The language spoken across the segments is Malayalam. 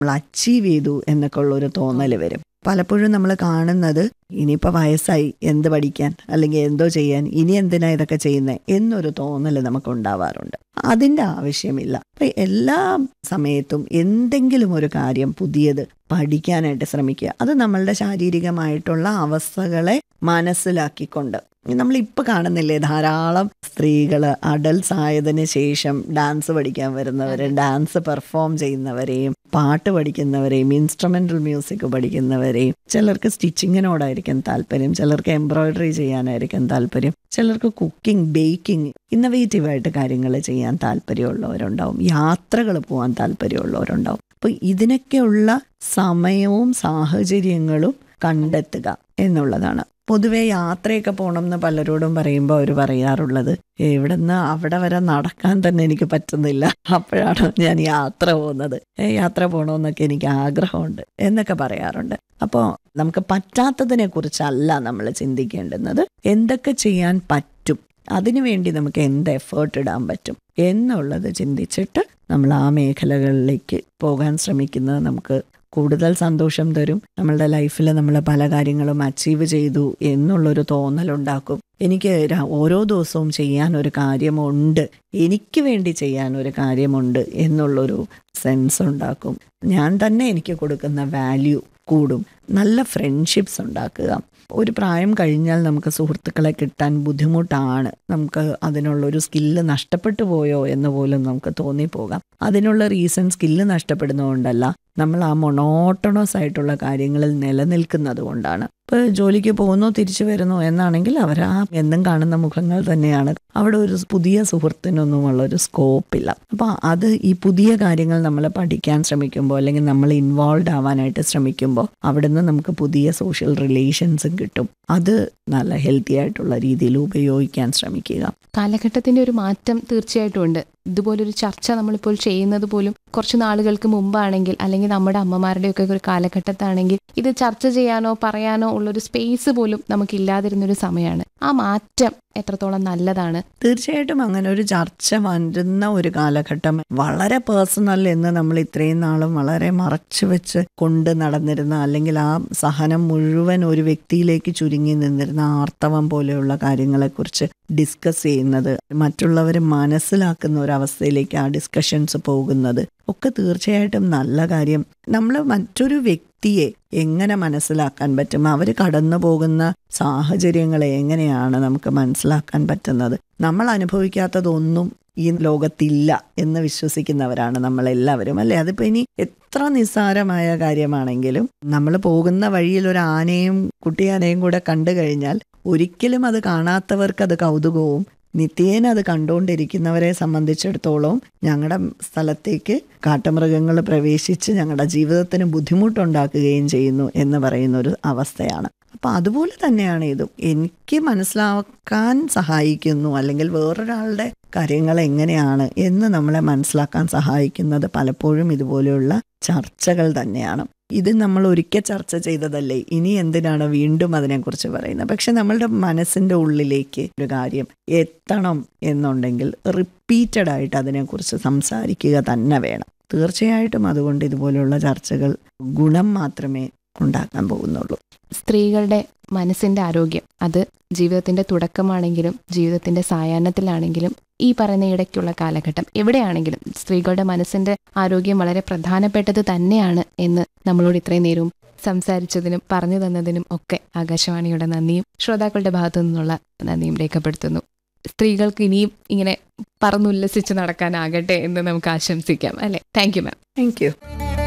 നമ്മൾ അച്ചീവ് ചെയ്തു എന്നൊക്കെ ഉള്ള ഒരു തോന്നൽ വരും പലപ്പോഴും നമ്മൾ കാണുന്നത് ഇനിയിപ്പോൾ വയസ്സായി എന്ത് പഠിക്കാൻ അല്ലെങ്കിൽ എന്തോ ചെയ്യാൻ ഇനി എന്തിനാ ഇതൊക്കെ ചെയ്യുന്നത് എന്നൊരു തോന്നൽ നമുക്ക് ഉണ്ടാവാറുണ്ട് അതിൻ്റെ ആവശ്യമില്ല അപ്പൊ എല്ലാ സമയത്തും എന്തെങ്കിലും ഒരു കാര്യം പുതിയത് പഠിക്കാനായിട്ട് ശ്രമിക്കുക അത് നമ്മളുടെ ശാരീരികമായിട്ടുള്ള അവസ്ഥകളെ മനസ്സിലാക്കിക്കൊണ്ട് നമ്മളിപ്പോൾ കാണുന്നില്ലേ ധാരാളം സ്ത്രീകൾ അഡൽസ് ആയതിനു ശേഷം ഡാൻസ് പഠിക്കാൻ വരുന്നവർ ഡാൻസ് പെർഫോം ചെയ്യുന്നവരെയും പാട്ട് പഠിക്കുന്നവരെയും ഇൻസ്ട്രുമെന്റൽ മ്യൂസിക് പഠിക്കുന്നവരെയും ചിലർക്ക് സ്റ്റിച്ചിങ്ങിനോടായിരിക്കും താല്പര്യം ചിലർക്ക് എംബ്രോയിഡറി ചെയ്യാനായിരിക്കും താല്പര്യം ചിലർക്ക് കുക്കിംഗ് ബേക്കിംഗ് ഇന്നവേറ്റീവ് ആയിട്ട് കാര്യങ്ങൾ ചെയ്യാൻ താല്പര്യമുള്ളവരുണ്ടാവും യാത്രകൾ പോകാൻ താല്പര്യമുള്ളവരുണ്ടാവും അപ്പോൾ ഇതിനൊക്കെയുള്ള സമയവും സാഹചര്യങ്ങളും കണ്ടെത്തുക എന്നുള്ളതാണ് പൊതുവെ യാത്രയൊക്കെ പോകണം എന്ന് പലരോടും പറയുമ്പോൾ അവർ പറയാറുള്ളത് ഇവിടുന്ന് അവിടെ വരെ നടക്കാൻ തന്നെ എനിക്ക് പറ്റുന്നില്ല അപ്പോഴാണ് ഞാൻ യാത്ര പോകുന്നത് ഏ യാത്ര പോകണമെന്നൊക്കെ എനിക്ക് ആഗ്രഹമുണ്ട് എന്നൊക്കെ പറയാറുണ്ട് അപ്പോൾ നമുക്ക് പറ്റാത്തതിനെ കുറിച്ചല്ല നമ്മൾ ചിന്തിക്കേണ്ടുന്നത് എന്തൊക്കെ ചെയ്യാൻ പറ്റും അതിനുവേണ്ടി നമുക്ക് എന്ത് എഫേർട്ട് ഇടാൻ പറ്റും എന്നുള്ളത് ചിന്തിച്ചിട്ട് നമ്മൾ ആ മേഖലകളിലേക്ക് പോകാൻ ശ്രമിക്കുന്നത് നമുക്ക് കൂടുതൽ സന്തോഷം തരും നമ്മളുടെ ലൈഫിൽ നമ്മൾ പല കാര്യങ്ങളും അച്ചീവ് ചെയ്തു എന്നുള്ളൊരു തോന്നലുണ്ടാക്കും എനിക്ക് ര- ഓരോ ദിവസവും ചെയ്യാൻ ഒരു കാര്യമുണ്ട് എനിക്ക് വേണ്ടി ചെയ്യാൻ ഒരു കാര്യമുണ്ട് എന്നുള്ളൊരു സെൻസ് ഉണ്ടാക്കും ഞാൻ തന്നെ എനിക്ക് കൊടുക്കുന്ന വാല്യൂ കൂടും നല്ല ഫ്രണ്ട്ഷിപ്സ് ഉണ്ടാക്കുക ഒരു പ്രായം കഴിഞ്ഞാൽ നമുക്ക് സുഹൃത്തുക്കളെ കിട്ടാൻ ബുദ്ധിമുട്ടാണ് നമുക്ക് അതിനുള്ളൊരു സ്കില്ല് നഷ്ടപ്പെട്ടു പോയോ എന്ന് പോലും നമുക്ക് തോന്നിപ്പോകാം അതിനുള്ള റീസൺ സ്കില്ല് നഷ്ടപ്പെടുന്നതുകൊണ്ടല്ല നമ്മൾ ആ മൊണോട്ടണസ് ആയിട്ടുള്ള കാര്യങ്ങളിൽ നിലനിൽക്കുന്നത് കൊണ്ടാണ് ഇപ്പോൾ ജോലിക്ക് പോകുന്നു തിരിച്ചു വരുന്നു എന്നാണെങ്കിൽ അവർ ആ എന്നും കാണുന്ന മുഖങ്ങൾ തന്നെയാണ് അവിടെ ഒരു പുതിയ സുഹൃത്തിനൊന്നുമുള്ള ഒരു സ്കോപ്പില്ല അപ്പോൾ അത് ഈ പുതിയ കാര്യങ്ങൾ നമ്മൾ പഠിക്കാൻ ശ്രമിക്കുമ്പോൾ അല്ലെങ്കിൽ നമ്മൾ ഇൻവോൾവ് ആവാനായിട്ട് ശ്രമിക്കുമ്പോൾ അവിടുന്ന് നമുക്ക് പുതിയ സോഷ്യൽ റിലേഷൻസും കിട്ടും അത് നല്ല ഹെൽത്തി ആയിട്ടുള്ള രീതിയിൽ ഉപയോഗിക്കാൻ ശ്രമിക്കുക കാലഘട്ടത്തിന്റെ ഒരു മാറ്റം തീർച്ചയായിട്ടും ഉണ്ട് ഇതുപോലൊരു ചർച്ച നമ്മളിപ്പോൾ ചെയ്യുന്നത് പോലും കുറച്ച് നാളുകൾക്ക് മുമ്പാണെങ്കിൽ അല്ലെങ്കിൽ നമ്മുടെ അമ്മമാരുടെയൊക്കെ ഒരു കാലഘട്ടത്താണെങ്കിൽ ഇത് ചർച്ച ചെയ്യാനോ പറയാനോ ഉള്ളൊരു സ്പേസ് പോലും നമുക്കില്ലാതിരുന്നൊരു സമയമാണ് ആ മാറ്റം എത്രത്തോളം നല്ലതാണ് തീർച്ചയായിട്ടും അങ്ങനെ ഒരു ചർച്ച വരുന്ന ഒരു കാലഘട്ടം വളരെ പേഴ്സണൽ എന്ന് നമ്മൾ ഇത്രയും നാളും വളരെ മറച്ചു വെച്ച് കൊണ്ട് നടന്നിരുന്ന അല്ലെങ്കിൽ ആ സഹനം മുഴുവൻ ഒരു വ്യക്തിയിലേക്ക് ചുരുങ്ങി നിന്നിരുന്ന ആർത്തവം പോലെയുള്ള കാര്യങ്ങളെക്കുറിച്ച് ഡിസ്കസ് ചെയ്യുന്നത് മറ്റുള്ളവർ മനസ്സിലാക്കുന്ന ഒരു അവസ്ഥയിലേക്ക് ആ ഡിസ്കഷൻസ് പോകുന്നത് ഒക്കെ തീർച്ചയായിട്ടും നല്ല കാര്യം നമ്മൾ മറ്റൊരു വ്യക്തിയെ എങ്ങനെ മനസ്സിലാക്കാൻ പറ്റും അവർ കടന്നു പോകുന്ന സാഹചര്യങ്ങളെ എങ്ങനെയാണ് നമുക്ക് മനസ്സിലാക്കാൻ പറ്റുന്നത് നമ്മൾ അനുഭവിക്കാത്തതൊന്നും ഈ ലോകത്തില്ല എന്ന് വിശ്വസിക്കുന്നവരാണ് നമ്മളെല്ലാവരും അല്ലേ അതിപ്പോൾ ഇനി എത്ര നിസ്സാരമായ കാര്യമാണെങ്കിലും നമ്മൾ പോകുന്ന വഴിയിൽ ഒരു ആനയും കുട്ടിയാനയും കൂടെ കണ്ടു കഴിഞ്ഞാൽ ഒരിക്കലും അത് കാണാത്തവർക്ക് അത് കൗതുകവും നിത്യേന അത് കണ്ടുകൊണ്ടിരിക്കുന്നവരെ സംബന്ധിച്ചിടത്തോളം ഞങ്ങളുടെ സ്ഥലത്തേക്ക് കാട്ടുമൃഗങ്ങൾ പ്രവേശിച്ച് ഞങ്ങളുടെ ജീവിതത്തിന് ബുദ്ധിമുട്ടുണ്ടാക്കുകയും ചെയ്യുന്നു എന്ന് പറയുന്ന ഒരു അവസ്ഥയാണ് അപ്പൊ അതുപോലെ തന്നെയാണ് ഇതും എനിക്ക് മനസ്സിലാക്കാൻ സഹായിക്കുന്നു അല്ലെങ്കിൽ വേറൊരാളുടെ കാര്യങ്ങൾ എങ്ങനെയാണ് എന്ന് നമ്മളെ മനസ്സിലാക്കാൻ സഹായിക്കുന്നത് പലപ്പോഴും ഇതുപോലെയുള്ള ചർച്ചകൾ തന്നെയാണ് ഇത് നമ്മൾ ഒരിക്കൽ ചർച്ച ചെയ്തതല്ലേ ഇനി എന്തിനാണ് വീണ്ടും അതിനെക്കുറിച്ച് പറയുന്നത് പക്ഷെ നമ്മളുടെ മനസ്സിന്റെ ഉള്ളിലേക്ക് ഒരു കാര്യം എത്തണം എന്നുണ്ടെങ്കിൽ റിപ്പീറ്റഡ് ആയിട്ട് അതിനെക്കുറിച്ച് സംസാരിക്കുക തന്നെ വേണം തീർച്ചയായിട്ടും അതുകൊണ്ട് ഇതുപോലെയുള്ള ചർച്ചകൾ ഗുണം മാത്രമേ ഉണ്ടാക്കാൻ പോകുന്നുള്ളൂ സ്ത്രീകളുടെ മനസ്സിന്റെ ആരോഗ്യം അത് ജീവിതത്തിന്റെ തുടക്കമാണെങ്കിലും ജീവിതത്തിന്റെ സായാഹ്നത്തിലാണെങ്കിലും ഈ പറയുന്ന ഇടയ്ക്കുള്ള കാലഘട്ടം എവിടെയാണെങ്കിലും സ്ത്രീകളുടെ മനസ്സിന്റെ ആരോഗ്യം വളരെ പ്രധാനപ്പെട്ടത് തന്നെയാണ് എന്ന് നമ്മളോട് ഇത്രയും നേരവും സംസാരിച്ചതിനും പറഞ്ഞു തന്നതിനും ഒക്കെ ആകാശവാണിയുടെ നന്ദിയും ശ്രോതാക്കളുടെ ഭാഗത്തു നിന്നുള്ള നന്ദിയും രേഖപ്പെടുത്തുന്നു സ്ത്രീകൾക്ക് ഇനിയും ഇങ്ങനെ പറന്നുല്ലസിച്ച് നടക്കാനാകട്ടെ എന്ന് നമുക്ക് ആശംസിക്കാം അല്ലെ thank you ma'am thank you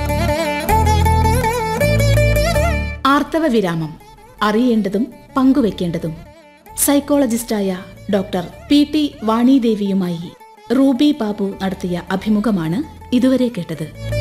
ആർത്തവ വിരാമം അറിയേണ്ടതും പങ്കുവെക്കേണ്ടതും സൈക്കോളജിസ്റ്റായ ഡോക്ടർ പി ടി വാണിദേവിയുമായി റൂബി ബാബു നടത്തിയ അഭിമുഖമാണ് ഇതുവരെ കേട്ടത്